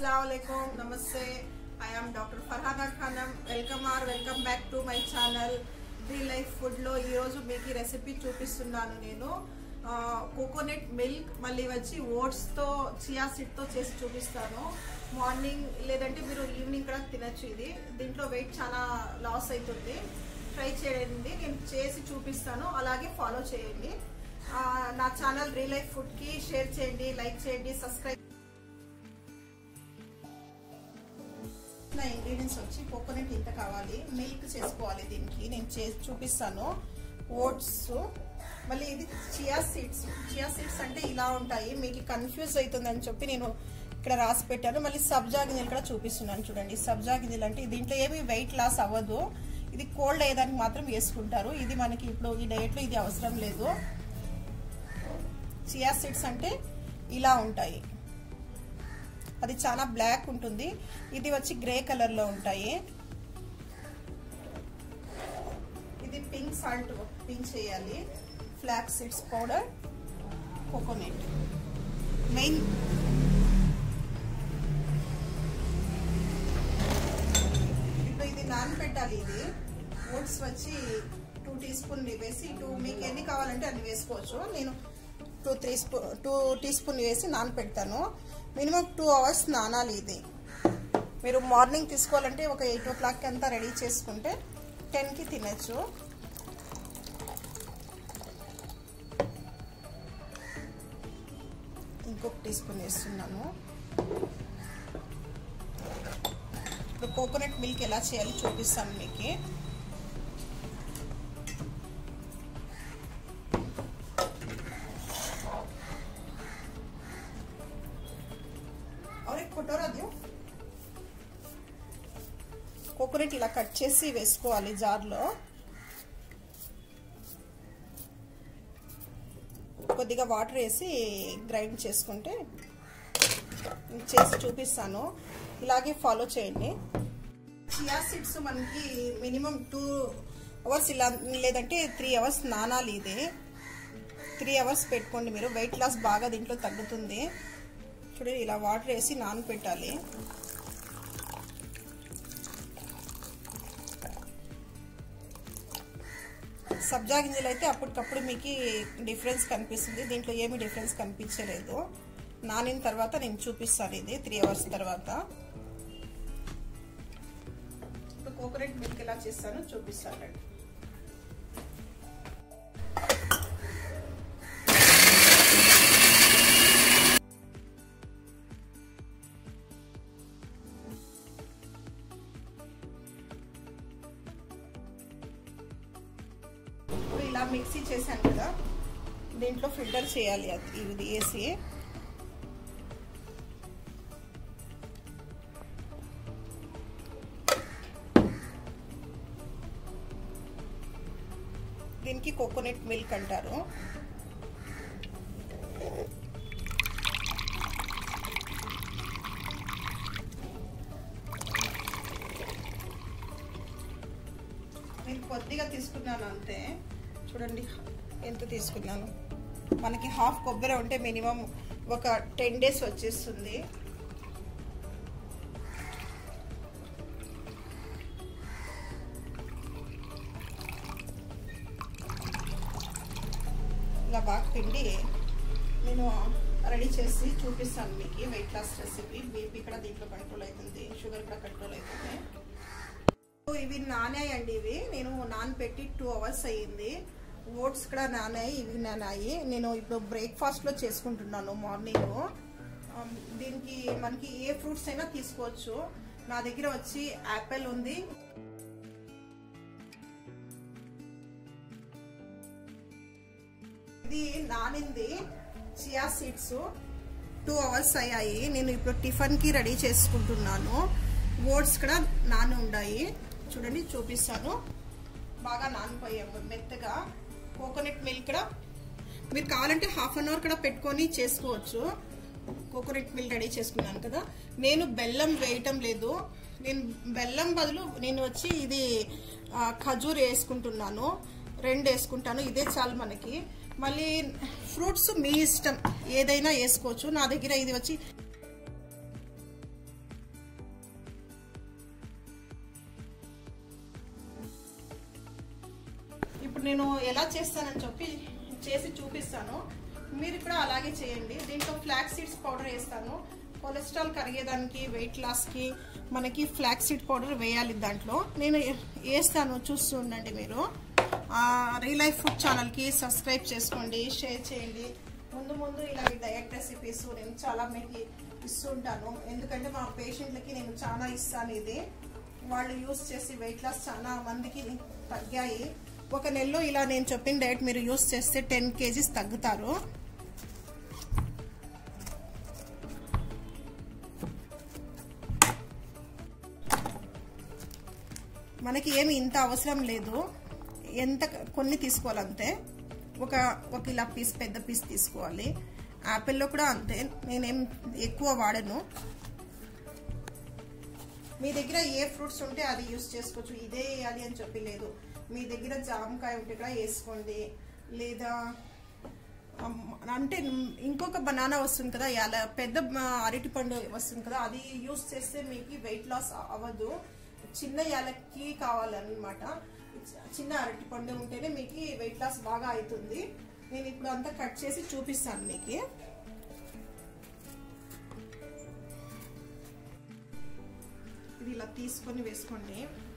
Assalamualaikum, Namaste. I am Dr. Farhana Khanam. Welcome or welcome back to my channel. Real life ఫుడ్లో ఈరోజు మీకు ఈ recipe చూపిస్తున్నాను నేను కోకోనట్ మిల్క్ మళ్ళీ వచ్చి ఓట్స్తో చియా సీడ్తో చేసి చూపిస్తాను మార్నింగ్ లేదంటే మీరు ఈవినింగ్ కూడా తినచ్చు ఇది దీంట్లో వెయిట్ చాలా లాస్ అవుతుంది ట్రై చేయండి నేను చేసి చూపిస్తాను అలాగే ఫాలో చేయండి ఆ, నా ఛానల్ రియల్ లైఫ్ ఫుడ్కి షేర్ చేయండి లైక్ చేయండి సబ్స్క్రైబ్ నా ఇంగ్రీడియంట్స్ వచ్చి కోకోనట్ ఇంత కావాలి మిల్క్ చేసుకోవాలి దీనికి నేను చేసి చూపిస్తాను ఓట్స్ మళ్ళీ ఇది చియా సీడ్స్ చియా సీడ్స్ అంటే ఇలా ఉంటాయి మీకు కన్ఫ్యూజ్ అవుతుందని చెప్పి నేను ఇక్కడ రాసి పెట్టాను మళ్ళీ సబ్జా గింజలు కూడా చూపిస్తున్నాను చూడండి సబ్జా గింజలు అంటే దీంట్లో ఏమి వెయిట్ లాస్ అవ్వదు ఇది కోల్డ్ అయ్యేదానికి మాత్రం వేసుకుంటారు ఇది మనకి ఇప్పుడు ఈ డైట్లో ఇది అవసరం లేదు చియా సీడ్స్ అంటే ఇలా ఉంటాయి అది చాలా బ్లాక్ ఉంటుంది ఇది వచ్చి గ్రే కలర్ లో ఉంటాయి ఇది పింక్ సాల్ట్ పింక్ చేయాలి flax seeds powder coconut main ఇప్పుడు ఇది నానబెట్టాలి ఇది ఓట్స్ వచ్చి టూ టీ స్పూన్ వేసి టూ మీకు ఎన్ని కావాలంటే అన్ని వేసుకోవచ్చు నేను two three spoon two teaspoon వేసి నానపెడతాను మినిమం టూ అవర్స్ నానాలి ఇది మీరు మార్నింగ్ తీసుకోవాలంటే ఒక ఎయిట్ ఓ క్లాక్కి అంతా రెడీ చేసుకుంటే టెన్కి తినచ్చు ఇంకొక టీ స్పూన్ వేస్తున్నాను ఇప్పుడు కోకోనట్ మిల్క్ ఎలా చేయాలి చూపిస్తాను మీకు और एक कटोरा दो కోకోనట్ ఇలా కట్ చేసి వేసుకోవాలి జార్లో కొద్దిగా వాటర్ వేసి గ్రైండ్ చేసుకుంటే చేసి చూపిస్తాను ఇలాగే ఫాలో చేయండి చియా సీడ్స్ మనకి మినిమం టూ అవర్స్ ఇలా లేదంటే త్రీ అవర్స్ నానాలి ఇది త్రీ అవర్స్ పెట్టుకోండి మీరు వెయిట్ లాస్ బాగా దీంట్లో తగ్గుతుంది చూడండి ఇలా వాటర్ వేసి నానపెట్టాలి సబ్జా గింజలు అయితే అప్పటికప్పుడు మీకు డిఫరెన్స్ కనిపిస్తుంది దీంట్లో ఏమి డిఫరెన్స్ కనిపించలేదు నానిన తర్వాత నేను చూపిస్తాను ఇది త్రీ అవర్స్ తర్వాత ఇప్పుడు కోకోనట్ మిల్క్ ఎలా చేస్తానో చూపిస్తానండి ఇప్పుడు ఇలా మిక్సీ చేశాను కదా దీంట్లో ఫిల్టర్ చేయాలి అది ఇది వేసి దీనికి కోకోనట్ మిల్క్ అంటారు నేను కొద్దిగా తీసుకున్నాను అంతే చూడండి ఎంత తీసుకున్నాను మనకి హాఫ్ కొబ్బరి ఉంటే మినిమం ఒక టెన్ డేస్ వచ్చేస్తుంది ఇలా బాగా పిండి నేను రెడీ చేసి చూపిస్తాను మీకు వెయిట్ లాస్ రెసిపీ బీపీ కూడా దీంట్లో కంట్రోల్ అవుతుంది షుగర్ కూడా కంట్రోల్ అవుతుంది ఇవి నానాయండి ఇవి నేను నానపెట్టి టూ అవర్స్ అయ్యింది ఓట్స్ కూడా నానాయి ఇవి నానాయి నేను ఇప్పుడు బ్రేక్ఫాస్ట్ లో చేసుకుంటున్నాను మార్నింగ్ దీనికి మనకి ఏ ఫ్రూట్స్ అయినా తీసుకోవచ్చు నా దగ్గర వచ్చి యాపిల్ ఉంది ఇది నానింది చియా సీడ్స్ టూ అవర్స్ అయ్యాయి నేను ఇప్పుడు టిఫిన్ కి రెడీ చేసుకుంటున్నాను ఓట్స్ కూడా నాని ఉన్నాయి చూడండి చూపిస్తాను బాగా నానిపోయాము మెత్తగా కోకోనట్ మిల్క్ కూడా మీరు కావాలంటే హాఫ్ అన్ అవర్ కూడా పెట్టుకొని చేసుకోవచ్చు కోకోనట్ మిల్క్ రెడీ చేసుకున్నాను కదా నేను బెల్లం వేయటం లేదు నేను బెల్లం బదులు నేను వచ్చి ఇది ఖజూర్ వేసుకుంటున్నాను రెండు వేసుకుంటాను ఇదే చాలు మనకి మళ్ళీ ఫ్రూట్స్ మీ ఇష్టం ఏదైనా వేసుకోవచ్చు నా దగ్గర ఇది వచ్చి ఇప్పుడు నేను ఎలా చేస్తానని చెప్పి చేసి చూపిస్తాను మీరు కూడా అలాగే చేయండి దీంట్లో ఫ్లాక్ సీడ్స్ పౌడర్ వేస్తాను కొలెస్ట్రాల్ కరిగేదానికి వెయిట్ లాస్కి మనకి ఫ్లాక్ సీడ్ పౌడర్ వేయాలి దాంట్లో నేను వేస్తాను చూస్తూ ఉండండి మీరు రీల్ లైఫ్ ఫుడ్ ఛానల్కి సబ్స్క్రైబ్ చేసుకోండి షేర్ చేయండి ముందు ముందు ఇలాంటి డయట్ రెసిపీస్ నేను చాలా మీకు ఇస్తుంటాను ఎందుకంటే మా పేషెంట్లకి నేను చాలా ఇస్తాను ఇది వాళ్ళు యూస్ చేసి వెయిట్ లాస్ చాలా మందికి తగ్గాయి ఒక నెలలో ఇలా నేను చెప్పిన డైట్ మీరు యూస్ చేస్తే టెన్ కేజీస్ తగ్గుతారు మనకి ఏమి ఇంత అవసరం లేదు ఎంత కొన్ని తీసుకోవాలంతే ఒక ఒక ఇలా పీస్ పెద్ద పీస్ తీసుకోవాలి యాపిల్లో కూడా అంతే నేనేం ఎక్కువ వాడను మీ దగ్గర ఏ ఫ్రూట్స్ ఉంటే అది యూస్ చేసుకోవచ్చు ఇదే వేయాలి అని చెప్పి లేదు మీ దగ్గర జామకాయ ఉంటే కూడా వేసుకోండి లేదా అంటే ఇంకొక బనానా వస్తుంది కదా ఇలా పెద్ద అరటి పండు వస్తుంది కదా అది యూస్ చేస్తే మీకు వెయిట్ లాస్ అవ్వదు చిన్న యాలక్కి కావాలన్నమాట చిన్న అరటి పండు ఉంటేనే మీకు వెయిట్ లాస్ బాగా అవుతుంది నేను ఇప్పుడు అంతా కట్ చేసి చూపిస్తాను మీకు ఇది ఇలా తీసుకొని వేసుకోండి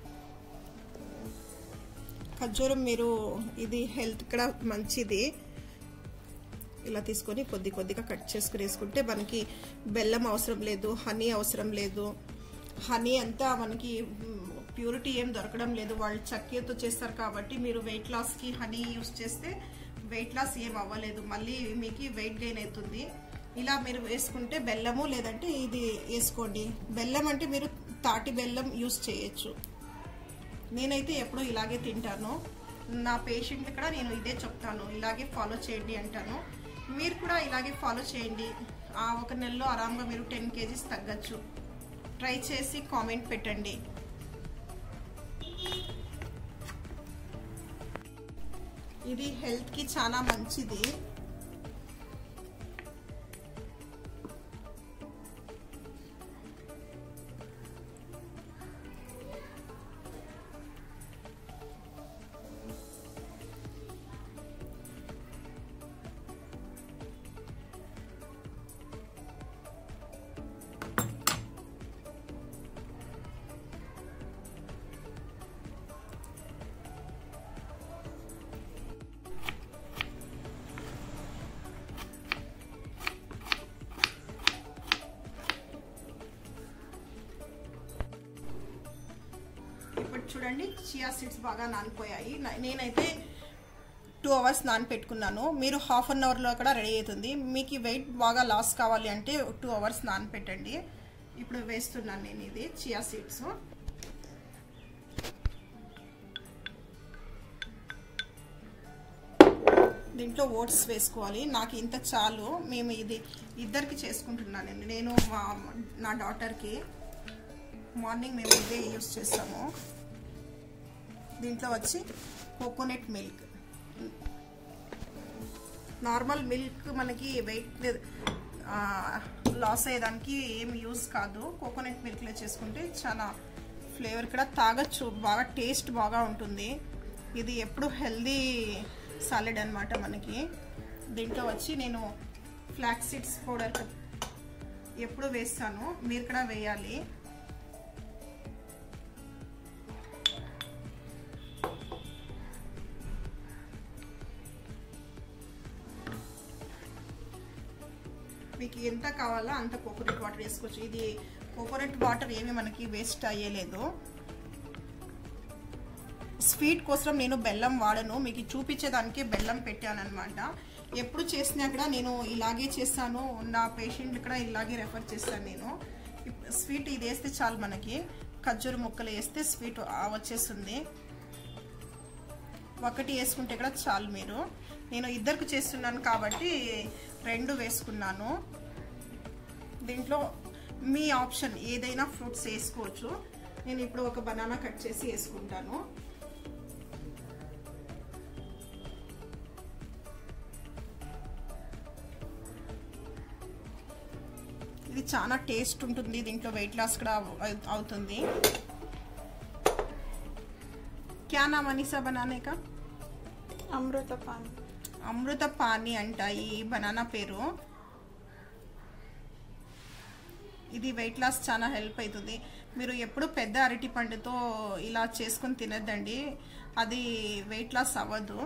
ఖర్జూరం మీరు ఇది హెల్త్ కూడా మంచిది ఇలా తీసుకొని కొద్ది కొద్దిగా కట్ చేసుకుని వేసుకుంటే మనకి బెల్లం అవసరం లేదు హనీ అవసరం లేదు హనీ అంతా మనకి ప్యూరిటీ ఏం దొరకడం లేదు వాళ్ళు చక్కెరతో చేస్తారు కాబట్టి మీరు వెయిట్ లాస్కి హనీ యూస్ చేస్తే వెయిట్ లాస్ ఏం అవ్వలేదు మళ్ళీ మీకు వెయిట్ గెయిన్ అవుతుంది ఇలా మీరు వేసుకుంటే బెల్లము లేదంటే ఇది వేసుకోండి బెల్లం అంటే మీరు తాటి బెల్లం యూస్ చేయొచ్చు నేనైతే ఎప్పుడూ ఇలాగే తింటాను నా పేషెంట్ కూడా నేను ఇదే చెప్తాను ఇలాగే ఫాలో చేయండి అంటాను మీరు కూడా ఇలాగే ఫాలో చేయండి ఆ ఒక నెలలో ఆరాంగా మీరు టెన్ కేజీస్ తగ్గచ్చు ట్రై చేసి కామెంట్ పెట్టండి ఇది హెల్త్కి చాలా మంచిది ఇప్పుడు చూడండి చియా సీడ్స్ బాగా నానిపోయాయి నేనైతే టూ అవర్స్ నానపెట్టుకున్నాను మీరు హాఫ్ అన్ అవర్లో కూడా రెడీ అవుతుంది మీకు వెయిట్ బాగా లాస్ కావాలి అంటే టూ అవర్స్ నానపెట్టండి ఇప్పుడు వేస్తున్నాను నేను ఇది చియా సీడ్స్ దీంట్లో ఓట్స్ వేసుకోవాలి నాకు ఇంత చాలు మేము ఇది ఇద్దరికి చేసుకుంటున్నాను నేను మా నా డాటర్కి మార్నింగ్ మేము ఇదే యూస్ చేస్తాము దీంట్లో వచ్చి కోకోనట్ మిల్క్ నార్మల్ మిల్క్ మనకి వెయిట్ లాస్ అయ్యేదానికి ఏం యూస్ కాదు కోకోనట్ మిల్క్లో చేసుకుంటే చాలా ఫ్లేవర్ కూడా తాగొచ్చు బాగా టేస్ట్ బాగా ఉంటుంది ఇది ఎప్పుడు హెల్దీ సాలెడ్ అనమాట మనకి దీంట్లో వచ్చి నేను ఫ్లాక్ సీడ్స్ పౌడర్ ఎప్పుడు వేస్తాను మీరు కూడా వేయాలి మీకు ఎంత కావాలో అంత కోకోనట్ వాటర్ వేసుకోవచ్చు ఇది కోకోనట్ వాటర్ ఏమి మనకి వేస్ట్ అయ్యేలేదు స్వీట్ కోసం నేను బెల్లం వాడను మీకు చూపించేదానికి బెల్లం పెట్టాను అనమాట ఎప్పుడు చేసినా కూడా నేను ఇలాగే చేస్తాను నా పేషెంట్ కూడా ఇలాగే రెఫర్ చేస్తాను నేను స్వీట్ ఇది వేస్తే చాలు మనకి ఖర్జూర ముక్కలు వేస్తే స్వీట్ వచ్చేస్తుంది ఒకటి వేసుకుంటే కూడా చాలు మీరు నేను ఇద్దరికి చేస్తున్నాను కాబట్టి రెండు వేసుకున్నాను దీంట్లో మీ ఆప్షన్ ఏదైనా ఫ్రూట్స్ వేసుకోవచ్చు నేను ఇప్పుడు ఒక బనానా కట్ చేసి వేసుకుంటాను ఇది చాలా టేస్ట్ ఉంటుంది దీంట్లో వెయిట్ లాస్ కూడా అవుతుంది क्या नाम अनिसा बनाने का అమృత పాన్ అమృత పాని అంట ఈ బనానా పేరు ఇది వెయిట్ లాస్ చాలా హెల్ప్ అవుతుంది మీరు ఎప్పుడు పెద్ద అరటి పండుతో ఇలా చేసుకొని తినద్దండి అది వెయిట్ లాస్ అవ్వదు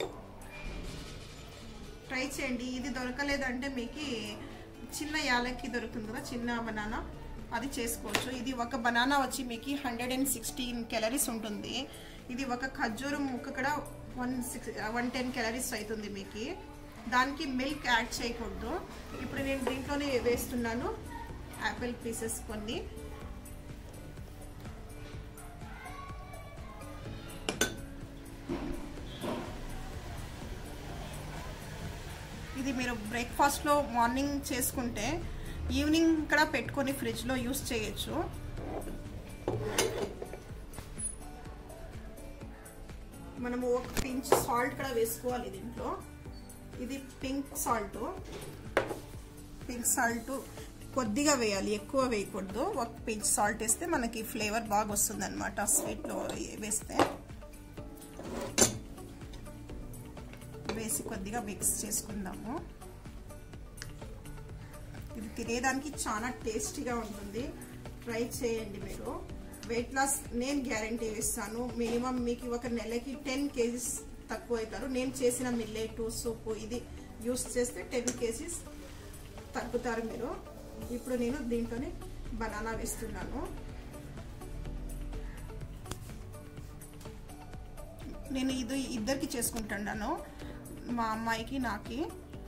ట్రై చేయండి ఇది దొరకలేదంటే మీకు చిన్న యాలక్కి దొరుకుతుంది కదా చిన్న బనానా అది చేసుకోవచ్చు ఇది ఒక బనానా వచ్చి మీకు హండ్రెడ్ అండ్ సిక్స్టీన్ క్యాలరీస్ ఉంటుంది ఇది ఒక ఖర్జూరం ముక్క కూడా one six one ten calories అవుతుంది మీకు దానికి మిల్క్ యాడ్ చేయకూడదు ఇప్పుడు నేను దీంట్లోనే వేస్తున్నాను యాపిల్ పీసెస్ కొన్ని ఇది మీరు బ్రేక్ఫాస్ట్లో మార్నింగ్ చేసుకుంటే ఈవినింగ్ కూడా పెట్టుకొని ఫ్రిడ్జ్లో యూస్ చేయొచ్చు మనము ఒక పించ్ సాల్ట్ కూడా వేసుకోవాలి దీంట్లో ఇది పింక్ సాల్ట్ పింక్ సాల్ట్ కొద్దిగా వేయాలి ఎక్కువ వేయకూడదు ఒక పించ్ సాల్ట్ వేస్తే మనకి ఫ్లేవర్ బాగా వస్తుంది అనమాట స్వీట్లో వేస్తే వేసి కొద్దిగా మిక్స్ చేసుకుందాము ఇది తినేదానికి చాలా టేస్టీగా ఉంటుంది ట్రై చేయండి మీరు వెయిట్ లాస్ నేను గ్యారంటీ ఇస్తాను మినిమం మీకు ఒక నెలకి టెన్ కేజీస్ తక్కువ అవుతారు నేను చేసిన మిల్లెట్ సూప్ ఇది యూస్ చేస్తే టెన్ కేజీస్ తగ్గుతారు మీరు ఇప్పుడు నేను దీంట్లోనే బనానా వేస్తున్నాను నేను ఇది ఇద్దరికి చేసుకుంటున్నాను మా అమ్మాయికి నాకి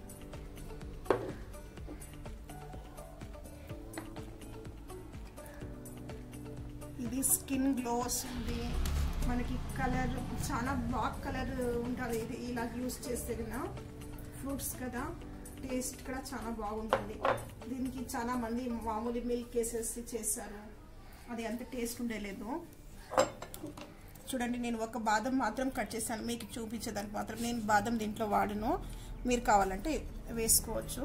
ఇది స్కిన్ గ్లో వస్తుంది మనకి కలర్ చాలా బాగా కలర్ ఉంటుంది ఇది ఇలా యూస్ చేస్తే కదా ఫ్రూట్స్ కదా టేస్ట్ కూడా చాలా బాగుంటుంది దీనికి చాలా మంది మామూలు మిల్క్ వేసేసి చేస్తారు అది అంత టేస్ట్ ఉండలేదు చూడండి నేను ఒక బాదం మాత్రం కట్ చేశాను మీకు చూపించేదానికి మాత్రం నేను బాదం దీంట్లో వాడను మీరు కావాలంటే వేసుకోవచ్చు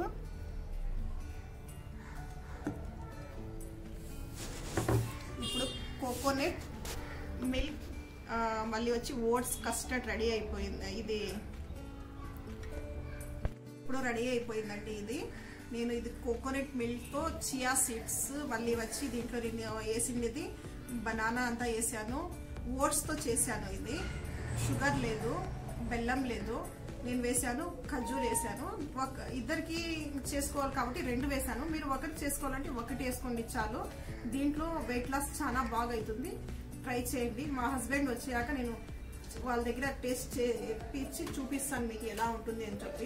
ఇప్పుడు కోకోనట్ మిల్క్ మళ్ళీ వచ్చి ఓట్స్ కస్టర్డ్ రెడీ అయిపోయింది ఇది ఇప్పుడు రెడీ అయిపోయిందండి ఇది నేను ఇది కోకోనట్ మిల్క్తో చియా సీడ్స్ మళ్ళీ వచ్చి దీంట్లో నేను వేసింది బనానా అంతా వేసాను ఓట్స్తో చేశాను ఇది షుగర్ లేదు బెల్లం లేదు నేను వేసాను ఖర్జూర్ వేసాను ఒక ఇద్దరికి చేసుకోవాలి కాబట్టి రెండు వేసాను మీరు ఒకటి చేసుకోవాలంటే ఒకటి వేసుకోండి చాలు దీంట్లో వెయిట్ లాస్ చాలా బాగా అవుతుంది ట్రై చేయండి మా హస్బెండ్ వచ్చాక నేను వాళ్ళ దగ్గర టేస్ట్ చేపించి చూపిస్తాను మీకు ఎలా ఉంటుంది అని చెప్పి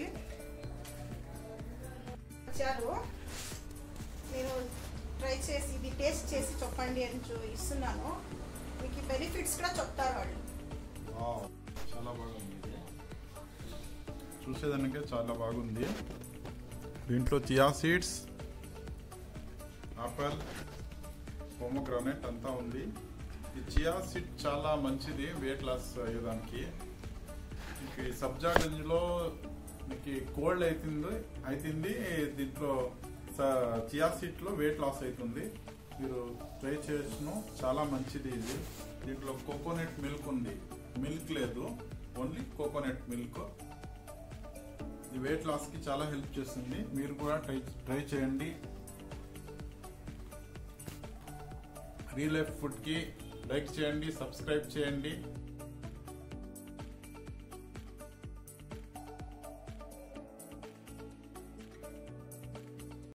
వచ్చారు నేను ట్రై చేసి ఇది టేస్ట్ చేసి చెప్పండి అని ఇస్తున్నాను మీకు బెనిఫిట్స్ కూడా చెప్తారు వాళ్ళు చాలా బాగుంది ఇది చూసేదానికే చాలా బాగుంది దీంట్లో చియా సీడ్స్ ఆపిల్ పోమోగ్రానైట్ అంతా ఉంది ఈ చియా సీడ్ చాలా మంచిది వెయిట్ లాస్ అయ్యేదానికి మీకు ఈ సబ్జా గంజిలో మీకు కోల్డ్ అవుతుంది అవుతుంది దీంట్లో చియా సీడ్లో వెయిట్ లాస్ అవుతుంది మీరు ట్రై చేయొచ్చును చాలా మంచిది ఇది దీంట్లో కోకోనట్ మిల్క్ ఉంది మిల్క్ లేదు ఓన్లీ కోకోనట్ మిల్క్ ఇది వెయిట్ లాస్కి చాలా హెల్ప్ చేస్తుంది మీరు కూడా ట్రై ట్రై చేయండి రీల్ లైఫ్ ఫుడ్కి లైక్ చేయండి సబ్స్క్రైబ్ చేయండి